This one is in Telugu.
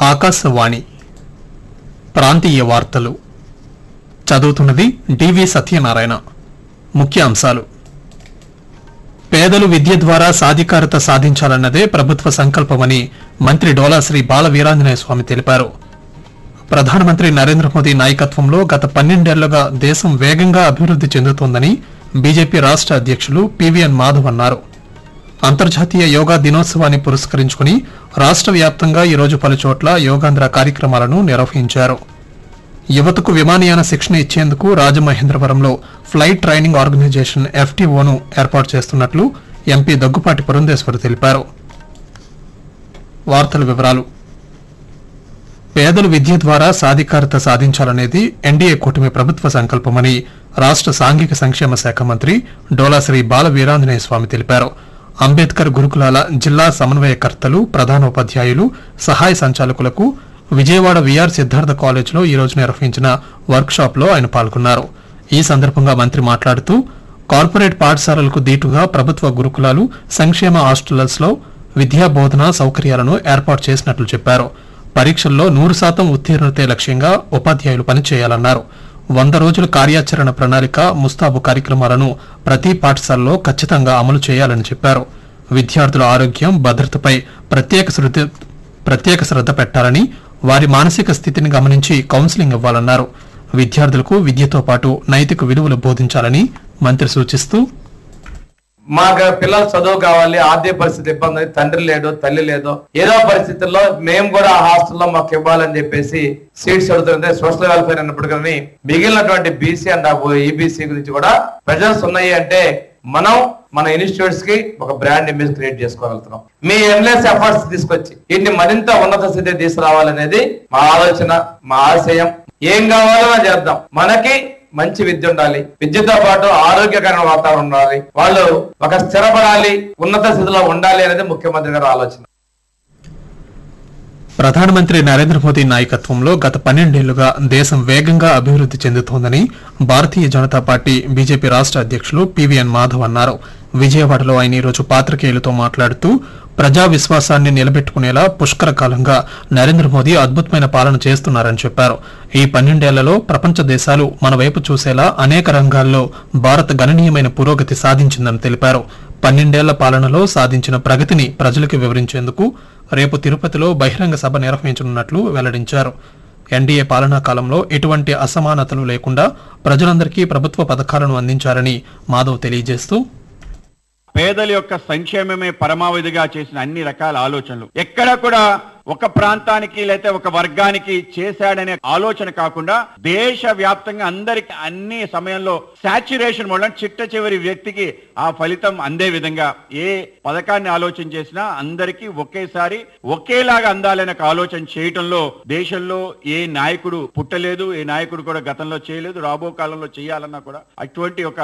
ఆకాశవాణి ప్రాంతీయ వార్తలు చదువుతున్నది డివి సత్యనారాయణ ముఖ్య అంశాలు పేదలు విద్య ద్వారా సాధికారత సాధించాలన్నదే ప్రభుత్వ సంకల్పమని మంత్రి డోలాశ్రీ బాల వీరాంజనేయ స్వామి తెలిపారు ప్రధానమంత్రి నరేంద్ర మోదీ నాయకత్వంలో గత పన్నెండేళ్లుగా దేశం వేగంగా అభివృద్ది చెందుతోందని బీజేపీ రాష్ట్ర అధ్యక్షులు పివిఎన్ మాధవ్ అన్నారు అంతర్జాతీయ యోగా దినోత్సవాన్ని పురస్కరించుకుని రాష్ట్ర వ్యాప్తంగా ఈరోజు పలుచోట్ల యోగాంధ్ర కార్యక్రమాలను నిర్వహించారు యువతకు విమానయాన శిక్షణ ఇచ్చేందుకు రాజమహేంద్రవరంలో ఫ్లైట్ ట్రైనింగ్ ఆర్గనైజేషన్ ఎఫ్టీఓను ఏర్పాటు చేస్తున్నట్లు ఎంపీ దగ్గుపాటి పురంధేశ్వరి తెలిపారు వార్తల వివరాలు పేదలు విద్య ద్వారా సాధికారత సాధించాలనేది ఎన్డీఏ కూటమి ప్రభుత్వ సంకల్పమని రాష్ట్ర సాంఘిక సంక్షేమ శాఖ మంత్రి డోలాశ్రీ బాల వీరాంజనేయ స్వామి తెలిపారు అంబేద్కర్ గురుకులాల జిల్లా సమన్వయకర్తలు ప్రధానోపాధ్యాయులు సహాయ సంచాలకులకు విజయవాడ విఆర్ సిద్ధార్థ కాలేజ్లో ఈ రోజు నిర్వహించిన వర్క్ షాప్ లో ఆయన పాల్గొన్నారు ఈ సందర్భంగా మంత్రి మాట్లాడుతూ కార్పొరేట్ పాఠశాలలకు దీటుగా ప్రభుత్వ గురుకులాలు సంక్షేమ హాస్టల్స్ లో విద్యా బోధన సౌకర్యాలను ఏర్పాటు చేసినట్లు చెప్పారు పరీక్షల్లో నూరు శాతం ఉత్తీర్ణతే లక్ష్యంగా ఉపాధ్యాయులు పనిచేయాలన్నారు వంద రోజుల కార్యాచరణ ప్రణాళిక ముస్తాబు కార్యక్రమాలను ప్రతి పాఠశాలలో ఖచ్చితంగా అమలు చేయాలని చెప్పారు విద్యార్థుల ఆరోగ్యం భద్రతపై ప్రత్యేక శ్రద్ధ ప్రత్యేక శ్రద్ధ పెట్టాలని వారి మానసిక స్థితిని గమనించి కౌన్సిలింగ్ ఇవ్వాలన్నారు విద్యార్థులకు విద్యతో పాటు నైతిక విలువలు బోధించాలని మంత్రి సూచిస్తూ మాకు పిల్లలు చదువు కావాలి ఆర్థిక పరిస్థితి ఇబ్బంది ఉంది, తండ్రి లేడు తల్లి లేదు ఏదో పరిస్థితుల్లో మేము కూడా ఆ హాస్టల్లో మాకు ఇవ్వాలని చెప్పేసి సీట్స్ అడుగుతుంది సోషల్ వెల్ఫేర్ అన్నప్పుడు కానీ మిగిలినటువంటి బీసీ అండ్ ఈబీసీ గురించి కూడా ప్రెజర్స్ ఉన్నాయి అంటే మనం మన ఇన్స్టిట్యూట్స్ కి ఒక బ్రాండ్ ఇమేజ్ క్రియేట్ చేసుకోగలుగుతున్నాం మీ ఎంఎస్ ఎఫర్ట్స్ తీసుకొచ్చి వీటిని మరింత ఉన్నత స్థితి తీసుకురావాలనేది మా ఆలోచన మా ఆశయం ఏం కావాలో అది చేద్దాం మనకి మంచి విద్య ఉండాలి విద్యతో పాటు ఆరోగ్యకరమైన వాతావరణం ఉండాలి వాళ్ళు ఒక స్థిరపడాలి ఉన్నత స్థితిలో ఉండాలి అనేది ముఖ్యమంత్రి గారి ఆలోచన ప్రధానమంత్రి నరేంద్ర మోదీ నాయకత్వంలో గత పన్నెండేళ్లుగా దేశం వేగంగా అభివృద్ది చెందుతోందని భారతీయ జనతా పార్టీ బీజేపీ రాష్ట్ర అధ్యక్షులు పివిఎన్ మాధవ్ అన్నారు విజయవాడలో ఆయన ఈరోజు పాత్రికేయులతో మాట్లాడుతూ ప్రజా విశ్వాసాన్ని నిలబెట్టుకునేలా పుష్కర కాలంగా నరేంద్ర మోదీ అద్భుతమైన పాలన చేస్తున్నారని చెప్పారు ఈ పన్నెండేళ్లలో ప్రపంచ దేశాలు మన వైపు చూసేలా అనేక రంగాల్లో భారత్ గణనీయమైన పురోగతి సాధించిందని తెలిపారు పన్నెండేళ్ల పాలనలో సాధించిన ప్రగతిని ప్రజలకు వివరించేందుకు రేపు తిరుపతిలో బహిరంగ సభ నిర్వహించనున్నట్లు వెల్లడించారు ఎన్డీఏ పాలనా కాలంలో ఎటువంటి అసమానతలు లేకుండా ప్రజలందరికీ ప్రభుత్వ పథకాలను అందించారని మాధవ్ తెలియజేస్తూ పేదల యొక్క సంక్షేమమే పరమావధిగా చేసిన అన్ని రకాల ఆలోచనలు ఎక్కడ కూడా ఒక ప్రాంతానికి లేకపోతే ఒక వర్గానికి చేశాడనే ఆలోచన కాకుండా దేశ వ్యాప్తంగా అందరికి అన్ని సమయంలో సాచురేషన్ వల్ల చిట్ట చివరి వ్యక్తికి ఆ ఫలితం అందే విధంగా ఏ పథకాన్ని ఆలోచన చేసినా అందరికీ ఒకేసారి ఒకేలాగా అందాలనే ఒక ఆలోచన చేయటంలో దేశంలో ఏ నాయకుడు పుట్టలేదు ఏ నాయకుడు కూడా గతంలో చేయలేదు రాబో కాలంలో చేయాలన్నా కూడా అటువంటి ఒక